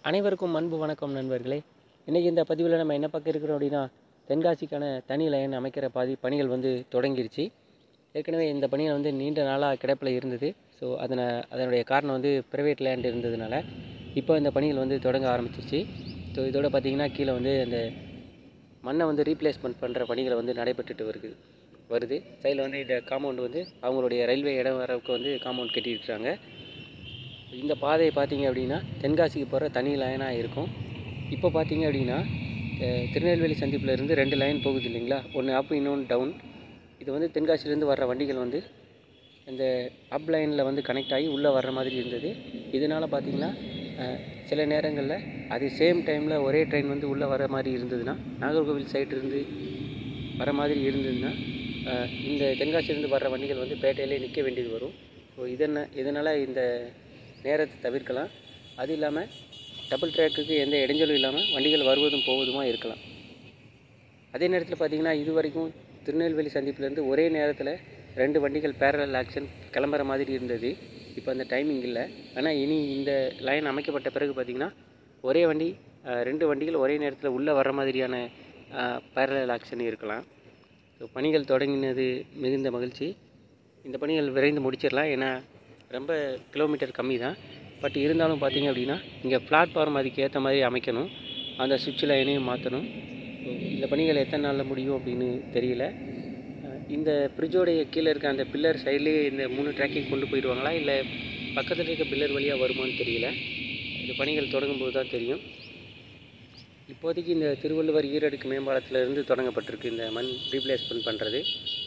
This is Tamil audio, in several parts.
அனைவருக்கும் அன்பு வணக்கம் நண்பர்களே இன்றைக்கி இந்த பதிவில் நம்ம என்ன பார்க்க இருக்கிறோம் அப்படின்னா தென்காசிக்கான தனி லைன் அமைக்கிற பாதி பணிகள் வந்து தொடங்கிருச்சு ஏற்கனவே இந்த பணிகள் வந்து நீண்ட நாளாக கிடப்பில் இருந்தது ஸோ அதனை அதனுடைய காரணம் வந்து ப்ரைவேட் லேண்ட் இருந்ததுனால இப்போ இந்த பணிகள் வந்து தொடங்க ஆரம்பிச்சிருச்சு ஸோ இதோட பார்த்திங்கன்னா கீழே வந்து அந்த மண்ணை வந்து ரீப்ளேஸ்மெண்ட் பண்ணுற பணிகள் வந்து நடைபெற்றுட்டு வருது வருது சைடில் வந்து இந்த காம்பவுண்ட் வந்து அவங்களுடைய ரயில்வே இடம் வரவுக்கு வந்து காம்பவுண்ட் கட்டியிருக்காங்க இந்த பாதையை பார்த்தீங்க அப்படின்னா தென்காசிக்கு போகிற தனி லைனாக இருக்கும் இப்போ பார்த்தீங்க அப்படின்னா அஹ், திருநெல்வேலி சந்திப்பில் இருந்து ரெண்டு லைன் போகுது இல்லைங்களா ஒன்று அப் இன்னொன்று டவுன் இது வந்து தென்காசிலேருந்து வர்ற வண்டிகள் வந்து இந்த அப் லைனில் வந்து கனெக்ட் ஆகி உள்ளே வர்ற மாதிரி இருந்தது இதனால் பார்த்தீங்கன்னா அஹ், சில நேரங்களில் அது சேம் டைமில் ஒரே ட்ரெயின் வந்து உள்ளே வர மாதிரி இருந்ததுன்னா நாகர்கோவில் சைடு இருந்து வர மாதிரி இருந்ததுன்னா அஹ், இந்த தென்காசியிலேருந்து வர்ற வண்டிகள் வந்து பேட்டையிலே நிற்க வேண்டியது வரும் ஸோ இதன இதனால் இந்த நேரத்தை தவிர்க்கலாம் அது இல்லாமல் டபுள் ட்ராக்குக்கு எந்த இடைஞ்சலும் இல்லாமல் வண்டிகள் வருவதும் போவதுமா இருக்கலாம் அதே நேரத்தில் பார்த்தீங்கன்னா இது வரைக்கும் திருநெல்வேலி சந்திப்பிலேருந்து ஒரே நேரத்தில் ரெண்டு வண்டிகள் பேரலல் ஆக்ஷன் கிளம்புற மாதிரி இருந்தது இப்போ அந்த டைமிங் இல்லை ஆனால் இனி இந்த லைன் அமைக்கப்பட்ட பிறகு பார்த்திங்கன்னா ஒரே வண்டி அஹ், ரெண்டு வண்டிகள் ஒரே நேரத்தில் உள்ளே வர்ற மாதிரியான பேரலல் ஆக்ஷன் இருக்கலாம் ஸோ பணிகள் தொடங்கினது மிகுந்த மகிழ்ச்சி இந்த பணிகள் விரைந்து முடிச்சிடலாம் ஏன்னா ரொம்ப கிலோமீட்டர் கம்மி தான் பட் இருந்தாலும் பார்த்தீங்க அப்படின்னா இங்கே பிளாட்ஃபார்ம் அதுக்கு ஏற்ற மாதிரி அமைக்கணும் அந்த சுவிட்ச் லைனையும் மாற்றணும் இந்த பணிகள் எத்தனை நாளில் முடியும் அப்படின்னு தெரியல அஹ் இந்த பிரிட்ஜோடைய கீழே இருக்க அந்த பில்லர் சைட்லேயே இந்த மூணு ட்ராக்கிங் கொண்டு போயிடுவாங்களா இல்லை பக்கத்தில் இருக்க பில்லர் வழியாக வருமான்னு தெரியல இந்த பணிகள் தொடங்கும்போது தான் தெரியும் இப்போதைக்கு இந்த திருவள்ளுவர் ஈரடுக்கு மேம்பாலத்தில் இருந்து தொடங்கப்பட்டிருக்கு இந்த மண் ரீப்ளேஸ்மெண்ட் பண்ணுறது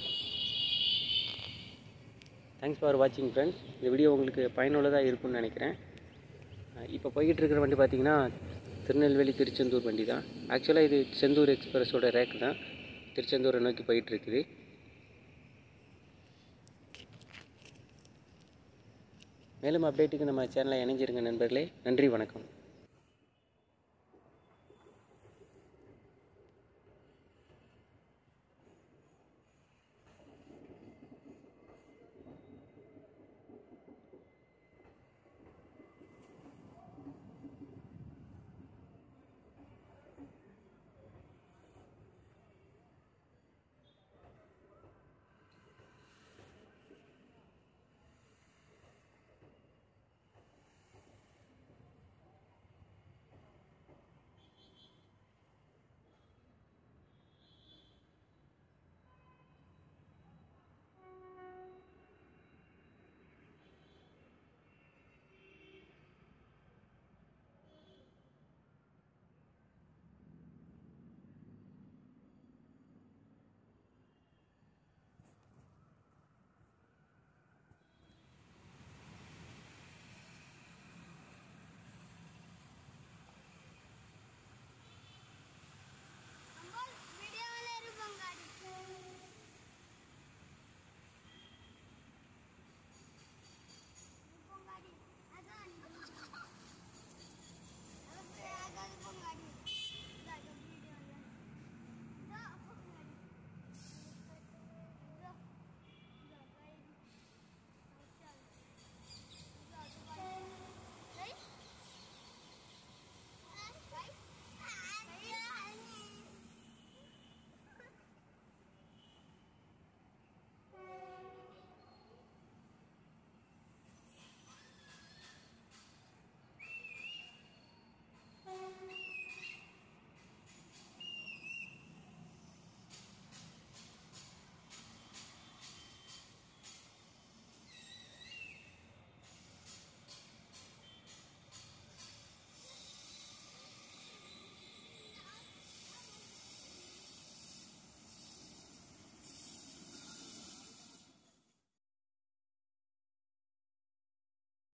தேங்க்ஸ் ஃபார் வாட்சிங் ஃப்ரெண்ட்ஸ் இந்த வீடியோ உங்களுக்கு பயனுள்ளதாக இருக்கும்னு நினைக்கிறேன் அஹ் இப்போ போய்கிட்டு இருக்கிற வண்டி பார்த்தீங்கன்னா திருநெல்வேலி திருச்செந்தூர் வண்டி தான் ஆக்சுவலாக இது செந்தூர் எக்ஸ்பிரஸோட ரேக் தான் திருச்செந்தூரை நோக்கி போயிட்டு இருக்குது மேலும் அப்டேட்டுக்கு நம்ம சேனலை இணைஞ்சிருங்க நண்பர்களே நன்றி வணக்கம்